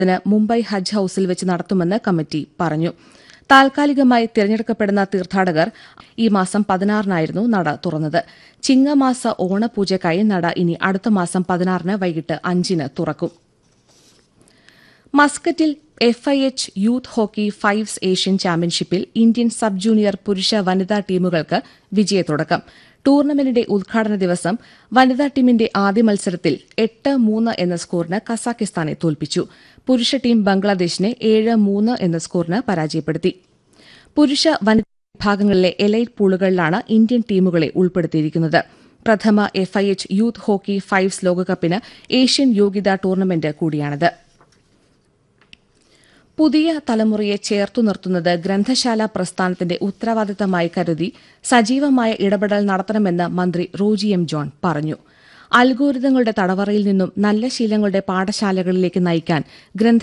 ന് മുംബൈ ഹജ്ജ് ഹൌസിൽ വെച്ച് നടത്തുമെന്ന് കമ്മിറ്റി പറഞ്ഞു താൽക്കാലികമായി തിരഞ്ഞെടുക്കപ്പെടുന്ന തീർത്ഥാടകർ ഈ മാസം പതിനാറിനായിരുന്നു നട തുറന്നത് ചിങ്ങമാസ ഓണപൂജയ്ക്കായി നട ഇനി അടുത്ത മാസം പതിനാറിന് വൈകിട്ട് അഞ്ചിന് തുറക്കും മസ്കറ്റിൽ F I H youth hockey fives Asian ചാമ്പ്യൻഷിപ്പിൽ ഇന്ത്യൻ സബ് ജൂനിയർ പുരുഷ വനിതാ ടീമുകൾക്ക് വിജയത്തുടക്കം ടൂർണമെന്റിന്റെ ഉദ്ഘാടന ദിവസം വനിതാ ടീമിന്റെ ആദ്യ മത്സരത്തിൽ എട്ട് മൂന്ന് എന്ന സ്കോറിന് കസാഖിസ്ഥാനെ തോൽപ്പിച്ചു പുരുഷ ടീം ബംഗ്ലാദേശിനെ ഏഴ് മൂന്ന് എന്ന സ്കോറിന് പരാജയപ്പെടുത്തി പുരുഷ വനിതാ വിഭാഗങ്ങളിലെ എലൈറ്റ് പൂളുകളിലാണ് ഇന്ത്യൻ ടീമുകളെ ഉൾപ്പെടുത്തിയിരിക്കുന്നത് പ്രഥമ F I H youth hockey fives ലോകകപ്പിന് ഏഷ്യൻ യോഗ്യതാ ടൂർണമെന്റ് കൂടിയാണിത് പുതിയ തലമുറയെ ചേർത്തു നിർത്തുന്നത് ഗ്രന്ഥശാല പ്രസ്ഥാനത്തിന്റെ ഉത്തരവാദിത്തമായി കരുതി സജീവമായ ഇടപെടൽ നടത്തണമെന്ന് മന്ത്രി റോജി എം ജോൺ പറഞ്ഞു അൽഗോരിതങ്ങളുടെ തടവറയിൽ നിന്നും നല്ല ശീലങ്ങളുടെ പാഠശാലകളിലേക്ക് നയിക്കാൻ ഗ്രന്ഥ